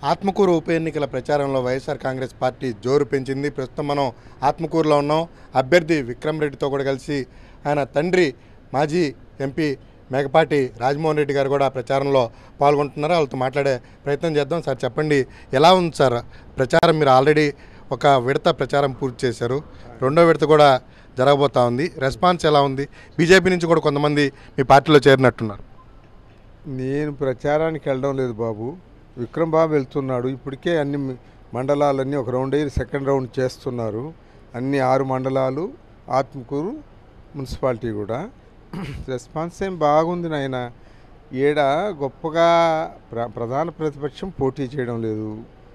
ఆత్మకూరు ఉప ఎన్నికల ప్రచారంలో వైఎస్ఆర్ కాంగ్రెస్ పార్టీ జోరు పెంచింది ప్రస్తుతం మనం ఆత్మకూరులో ఉన్నాం అభ్యర్థి విక్రమ్ రెడ్డితో కూడా కలిసి ఆయన తండ్రి మాజీ ఎంపీ మేకపాటి రాజమోహన్ రెడ్డి గారు కూడా ప్రచారంలో పాల్గొంటున్నారు వాళ్ళతో మాట్లాడే ప్రయత్నం చేద్దాం సార్ చెప్పండి ఎలా ఉంది సార్ ప్రచారం మీరు ఆల్రెడీ ఒక విడత ప్రచారం పూర్తి చేశారు రెండో విడత కూడా జరగబోతా ఉంది రెస్పాన్స్ ఎలా ఉంది బీజేపీ నుంచి కూడా కొంతమంది మీ పార్టీలో చేరినట్టున్నారు నేను ప్రచారానికి వెళ్ళడం లేదు బాబు విక్రమ్ బాబు వెళ్తున్నాడు ఇప్పటికే అన్ని మి- మండలాలన్నీ ఒక రౌండ్ అయ్యి సెకండ్ రౌండ్ చేస్తున్నారు అన్ని ఆరు మండలాలు ఆత్మకూరు మున్సిపాలిటీ కూడా రెస్పాన్స్ ఏం బాగుంది నాయన ఏడ గొప్పగా ప్ర ప్రధాన ప్రతిపక్షం పోటీ చేయడం లేదు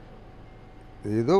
ఏదో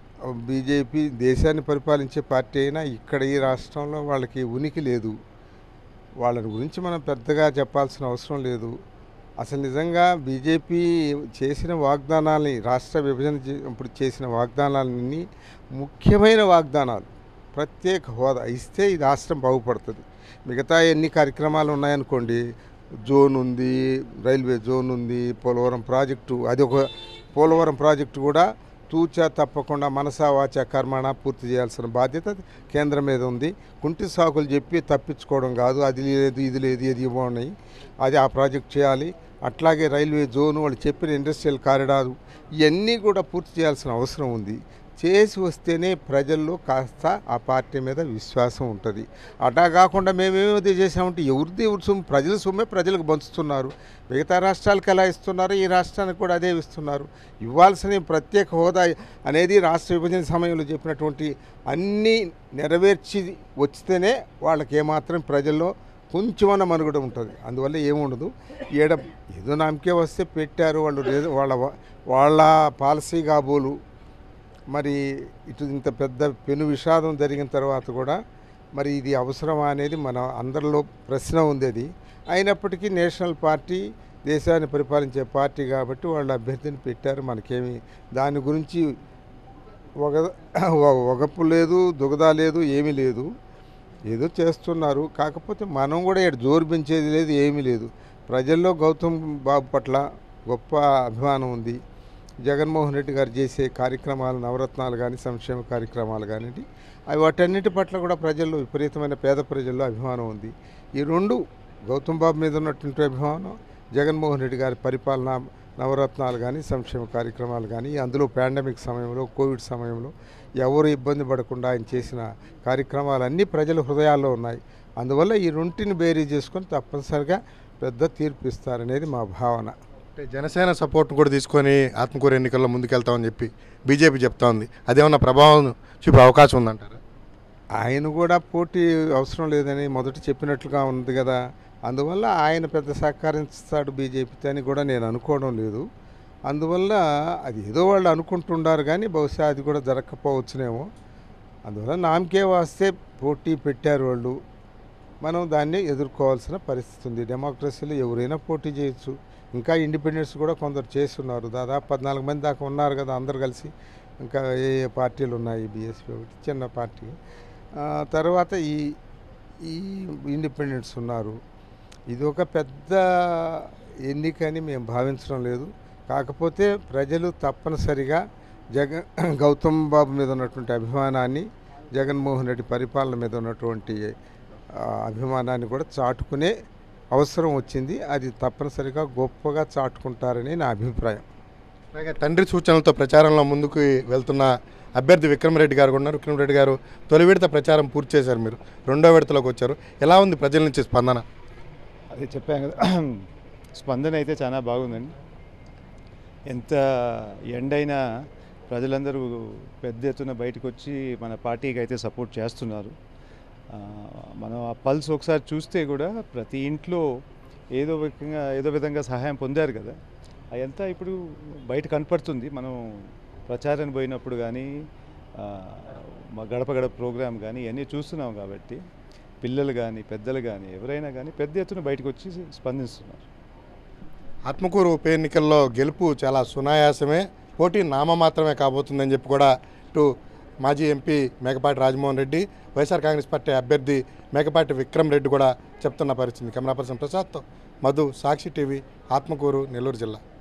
బీజేపీ దేశాన్ని పరిపాలించే పార్టీ అయినా ఇక్కడ ఈ రాష్ట్రంలో వాళ్ళకి ఉనికి లేదు వాళ్ళని గురించి మనం పెద్దగా చెప్పాల్సిన అవసరం లేదు అసలు నిజంగా బీజేపీ చేసిన వాగ్దానాలని రాష్ట్ర విభజన చే- ఇప్పుడు చేసిన వాగ్దానాలన్నీ ముఖ్యమైన వాగ్దానాలు ప్రత్యేక హోదా ఇస్తే ఈ రాష్ట్రం బాగుపడుతుంది మిగతా ఎన్ని కార్యక్రమాలు ఉన్నాయనుకోండి జోన్ ఉంది రైల్వే జోన్ ఉంది పోలవరం ప్రాజెక్టు అది ఒక పోలవరం ప్రాజెక్టు కూడా తూచా తప్పకుండా మనసా వాచ కర్మణ పూర్తి చేయాల్సిన బాధ్యత కేంద్రం మీద ఉంది కుంటి సాకులు చెప్పి తప్పించుకోవడం కాదు అది లేదు ఇది లేదు ఇది ఇవ్వన్నాయి అది ఆ ప్రాజెక్ట్ చేయాలి అట్లాగే రైల్వే జోన్ వాళ్ళు చెప్పిన ఇండస్ట్రియల్ కారిడారు ఇవన్నీ కూడా పూర్తి చేయాల్సిన అవసరం ఉంది చేసి వస్తేనే ప్రజల్లో కాస్త ఆ పార్టీ మీద విశ్వాసం ఉంటుంది అటా కాకుండా మేమేమది చేసామంటే ఎవరిది ఎవరి సొమ్ము ప్రజల సొమ్మే ప్రజలకు పంచుతున్నారు మిగతా రాష్ట్రాలకు ఎలా ఇస్తున్నారు ఈ రాష్ట్రానికి కూడా అదే ఇస్తున్నారు ఇవ్వాల్సిన ప్రత్యేక హోదా అనేది రాష్ట్ర విభజన సమయంలో చెప్పినటువంటి అన్నీ నెరవేర్చి వచ్చితేనే వాళ్ళకి ఏమాత్రం ప్రజల్లో కొంచెమన్న మనుగడ ఉంటుంది అందువల్ల ఏముండదు ఏడ ఏదో నామకే వస్తే పెట్టారు వాళ్ళు లేదు వాళ్ళ వాళ్ళ పాలసీ కాబోలు మరి ఇటు ఇంత పెద్ద పెను విషాదం జరిగిన తర్వాత కూడా మరి ఇది అవసరమా అనేది మన అందరిలో ప్రశ్న ఉంది అది అయినప్పటికీ నేషనల్ పార్టీ దేశాన్ని పరిపాలించే పార్టీ కాబట్టి వాళ్ళ అభ్యర్థిని పెట్టారు మనకేమి దాని గురించి ఒక ఒకపు లేదు దుగదా లేదు ఏమీ లేదు ఏదో చేస్తున్నారు కాకపోతే మనం కూడా ఇక్కడ జోరు పెంచేది లేదు ఏమీ లేదు ప్రజల్లో గౌతమ్ బాబు పట్ల గొప్ప అభిమానం ఉంది జగన్మోహన్ రెడ్డి గారు చేసే కార్యక్రమాలు నవరత్నాలు కానీ సంక్షేమ కార్యక్రమాలు కానివ్వండి అవి వాటన్నిటి పట్ల కూడా ప్రజల్లో విపరీతమైన పేద ప్రజల్లో అభిమానం ఉంది ఈ రెండు గౌతమ్ బాబు మీద ఉన్నటువంటి అభిమానం జగన్మోహన్ రెడ్డి గారి పరిపాలన నవరత్నాలు కానీ సంక్షేమ కార్యక్రమాలు కానీ అందులో పాండమిక్ సమయంలో కోవిడ్ సమయంలో ఎవరు ఇబ్బంది పడకుండా ఆయన చేసిన కార్యక్రమాలు అన్నీ ప్రజల హృదయాల్లో ఉన్నాయి అందువల్ల ఈ రెంటిని బేరీ చేసుకొని తప్పనిసరిగా పెద్ద తీర్పు ఇస్తారనేది మా భావన అంటే జనసేన సపోర్ట్ కూడా తీసుకొని ఆత్మకూరు ఎన్నికల్లో ముందుకెళ్తామని చెప్పి బీజేపీ చెప్తా ఉంది అదేమన్నా ప్రభావం చూపే అవకాశం ఉందంటారా ఆయన కూడా పోటీ అవసరం లేదని మొదట చెప్పినట్లుగా ఉంది కదా అందువల్ల ఆయన పెద్ద సహకరిస్తాడు బీజేపీతో అని కూడా నేను అనుకోవడం లేదు అందువల్ల అది ఏదో వాళ్ళు అనుకుంటుండారు కానీ బహుశా అది కూడా జరగకపోవచ్చునేమో అందువల్ల నామకే వస్తే పోటీ పెట్టారు వాళ్ళు మనం దాన్ని ఎదుర్కోవాల్సిన పరిస్థితి ఉంది డెమోక్రసీలో ఎవరైనా పోటీ చేయొచ్చు ఇంకా ఇండిపెండెన్స్ కూడా కొందరు చేస్తున్నారు దాదాపు పద్నాలుగు మంది దాకా ఉన్నారు కదా అందరు కలిసి ఇంకా ఏ ఏ పార్టీలు ఉన్నాయి బీఎస్పీ ఒకటి చిన్న పార్టీ ఆ, తర్వాత ఈ ఈ ఇండిపెండెంట్స్ ఉన్నారు ఇది ఒక పెద్ద ఎన్నికని మేము భావించడం లేదు కాకపోతే ప్రజలు తప్పనిసరిగా జగన్ గౌతమ్ బాబు మీద ఉన్నటువంటి అభిమానాన్ని జగన్మోహన్ రెడ్డి పరిపాలన మీద ఉన్నటువంటి ఆ, అభిమానాన్ని కూడా చాటుకునే అవసరం వచ్చింది అది తప్పనిసరిగా గొప్పగా చాటుకుంటారని నా అభిప్రాయం అలాగే తండ్రి సూచనలతో ప్రచారంలో ముందుకు వెళ్తున్న అభ్యర్థి విక్రమరెడ్డి గారు కూడా ఉన్నారు విక్రమరెడ్డి గారు తొలి విడత ప్రచారం పూర్తి చేశారు మీరు రెండో విడతలోకి వచ్చారు ఎలా ఉంది ప్రజల నుంచి స్పందన అదే చెప్పాను కదా స్పందన అయితే చాలా బాగుందండి ఎంత ఎండైనా ప్రజలందరూ పెద్ద ఎత్తున బయటకు వచ్చి మన పార్టీకి అయితే సపోర్ట్ చేస్తున్నారు ఆ, మనం ఆ పల్స్ ఒకసారి చూస్తే కూడా ప్రతి ఇంట్లో ఏదో విధంగా ఏదో విధంగా సహాయం పొందారు కదా అదంతా ఇప్పుడు బయట కనపడుతుంది మనం ప్రచారానికి పోయినప్పుడు కానీ ఆ, మా గడప గడప ప్రోగ్రామ్ కానీ ఇవన్నీ చూస్తున్నాం కాబట్టి పిల్లలు కానీ పెద్దలు కానీ ఎవరైనా కానీ పెద్ద ఎత్తున బయటకు వచ్చి స్పందిస్తున్నారు ఆత్మకూరు ఉప ఎన్నికల్లో గెలుపు చాలా సునాయాసమే పోటీ నామ మాత్రమే కాబోతుందని చెప్పి కూడా ఇటు మాజీ ఎంపీ మేకపాటి రాజమోహన్ రెడ్డి వైఎస్ఆర్ కాంగ్రెస్ పార్టీ అభ్యర్థి మేకపాటి విక్రమ్ రెడ్డి కూడా చెప్తున్న పరిస్థితి కెమెరా పర్సన్ ప్రసాద్తో మధు సాక్షి టీవీ ఆత్మకూరు నెల్లూరు జిల్లా